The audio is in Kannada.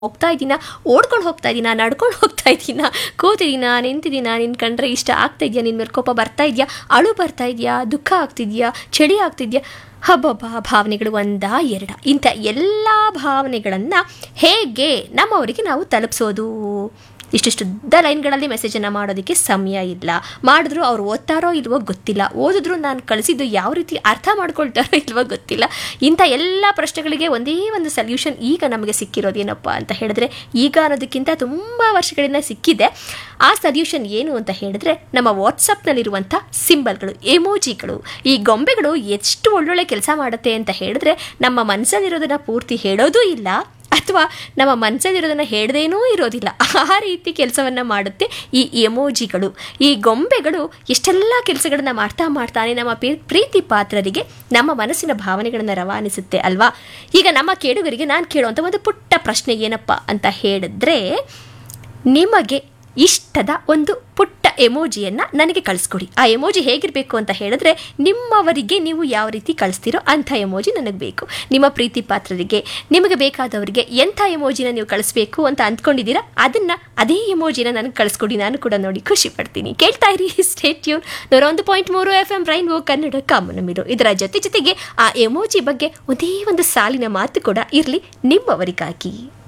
ಹೋಗ್ತಾ ಇದ್ದೀನ ಓಡ್ಕೊಂಡು ಹೋಗ್ತಾ ಇದ್ದೀನ ನಡ್ಕೊಂಡು ಹೋಗ್ತಾ ಇದ್ದೀನ ಕೂತಿದ್ದೀನ ನಿಂತಿದ್ದೀನ ನಿನ್ ಕಂಡ್ರೆ ಇಷ್ಟ ಆಗ್ತಾ ಇದೆಯಾ ನಿನ್ನ ಮೇಲೆ ಕೋಪ ಬರ್ತಾ ಇದೆಯಾ ಅಳು ಬರ್ತಾ ಇದೆಯಾ ದುಃಖ ಆಗ್ತಿದ್ಯಾ ಚಳಿ ಆಗ್ತಿದ್ಯಾ ಹಬ್ಬಬ್ಬ ಭಾವನೆಗಳು ಒಂದಾ ಎರಡ ಇಂಥ ಎಲ್ಲ ಭಾವನೆಗಳನ್ನು ಹೇಗೆ ನಮ್ಮವರಿಗೆ ನಾವು ತಲುಪಿಸೋದು ಇಷ್ಟಿಷ್ಟುದ್ದ ಲೈನ್ಗಳಲ್ಲಿ ಮೆಸೇಜನ್ನು ಮಾಡೋದಕ್ಕೆ ಸಮಯ ಇಲ್ಲ ಮಾಡಿದ್ರು ಅವ್ರು ಓದ್ತಾರೋ ಇಲ್ವೋ ಗೊತ್ತಿಲ್ಲ ಓದಿದ್ರು ನಾನು ಕಳಿಸಿದ್ದು ಯಾವ ರೀತಿ ಅರ್ಥ ಮಾಡ್ಕೊಳ್ತಾರೋ ಇಲ್ವೋ ಗೊತ್ತಿಲ್ಲ ಇಂಥ ಎಲ್ಲ ಪ್ರಶ್ನೆಗಳಿಗೆ ಒಂದೇ ಒಂದು ಸಲ್ಯೂಷನ್ ಈಗ ನಮಗೆ ಸಿಕ್ಕಿರೋದೇನಪ್ಪ ಅಂತ ಹೇಳಿದ್ರೆ ಈಗ ಅನ್ನೋದಕ್ಕಿಂತ ತುಂಬ ವರ್ಷಗಳಿಂದ ಸಿಕ್ಕಿದೆ ಆ ಸಲ್ಯೂಷನ್ ಏನು ಅಂತ ಹೇಳಿದ್ರೆ ನಮ್ಮ ವಾಟ್ಸಪ್ನಲ್ಲಿರುವಂಥ ಸಿಂಬಲ್ಗಳು ಎಮೋಜಿಗಳು ಈ ಗೊಂಬೆಗಳು ಎಷ್ಟು ಒಳ್ಳೊಳ್ಳೆ ಕೆಲಸ ಮಾಡುತ್ತೆ ಅಂತ ಹೇಳಿದ್ರೆ ನಮ್ಮ ಮನಸ್ಸಲ್ಲಿರೋದನ್ನ ಪೂರ್ತಿ ಹೇಳೋದೂ ಇಲ್ಲ ಅಥವಾ ನಮ್ಮ ಮನಸ್ಸಲ್ಲಿರೋದನ್ನು ಹೇಳ್ದೇನೂ ಇರೋದಿಲ್ಲ ಆ ರೀತಿ ಕೆಲಸವನ್ನು ಮಾಡುತ್ತೆ ಈ ಎಮೋಜಿಗಳು ಈ ಗೊಂಬೆಗಳು ಎಷ್ಟೆಲ್ಲ ಕೆಲಸಗಳನ್ನ ಮಾಡ್ತಾ ಮಾಡ್ತಾನೆ ನಮ್ಮ ಪಿ- ಪ್ರೀತಿ ಪಾತ್ರರಿಗೆ ನಮ್ಮ ಮನಸ್ಸಿನ ಭಾವನೆಗಳನ್ನು ರವಾನಿಸುತ್ತೆ ಅಲ್ವಾ ಈಗ ನಮ್ಮ ಕೇಳುಗರಿಗೆ ನಾನು ಕೇಳುವಂಥ ಒಂದು ಪುಟ್ಟ ಪ್ರಶ್ನೆ ಏನಪ್ಪ ಅಂತ ಹೇಳಿದ್ರೆ ನಿಮಗೆ ಇಷ್ಟದ ಒಂದು ಪುಟ್ಟ ಎಮೋಜಿಯನ್ನು ನನಗೆ ಕಳಿಸ್ಕೊಡಿ ಆ ಎಮೋಜಿ ಹೇಗಿರಬೇಕು ಅಂತ ಹೇಳಿದ್ರೆ ನಿಮ್ಮವರಿಗೆ ನೀವು ಯಾವ ರೀತಿ ಕಳಿಸ್ತೀರೋ ಅಂಥ ಎಮೋಜಿ ನನಗೆ ಬೇಕು ನಿಮ್ಮ ಪ್ರೀತಿ ಪಾತ್ರರಿಗೆ ನಿಮಗೆ ಬೇಕಾದವರಿಗೆ ಎಂಥ ಎಮೋಜಿನ ನೀವು ಕಳಿಸ್ಬೇಕು ಅಂತ ಅಂದ್ಕೊಂಡಿದ್ದೀರಾ ಅದನ್ನು ಅದೇ ಎಮೋಜಿನ ನನಗೆ ಕಳಿಸ್ಕೊಡಿ ನಾನು ಕೂಡ ನೋಡಿ ಖುಷಿ ಪಡ್ತೀನಿ ಕೇಳ್ತಾ ಇರಿ ಸ್ಟೇಟ್ ಟ್ಯೂನ್ ನೂರ ಒಂದು ಪಾಯಿಂಟ್ ಮೂರು ಎಫ್ ಎಂ ರೈನ್ಬೋ ಕನ್ನಡ ಕಾಮನಮಿರು ಇದರ ಜೊತೆ ಜೊತೆಗೆ ಆ ಎಮೋಜಿ ಬಗ್ಗೆ ಒಂದೇ ಒಂದು ಸಾಲಿನ ಮಾತು ಕೂಡ ಇರಲಿ ನಿಮ್ಮವರಿಗಾಗಿ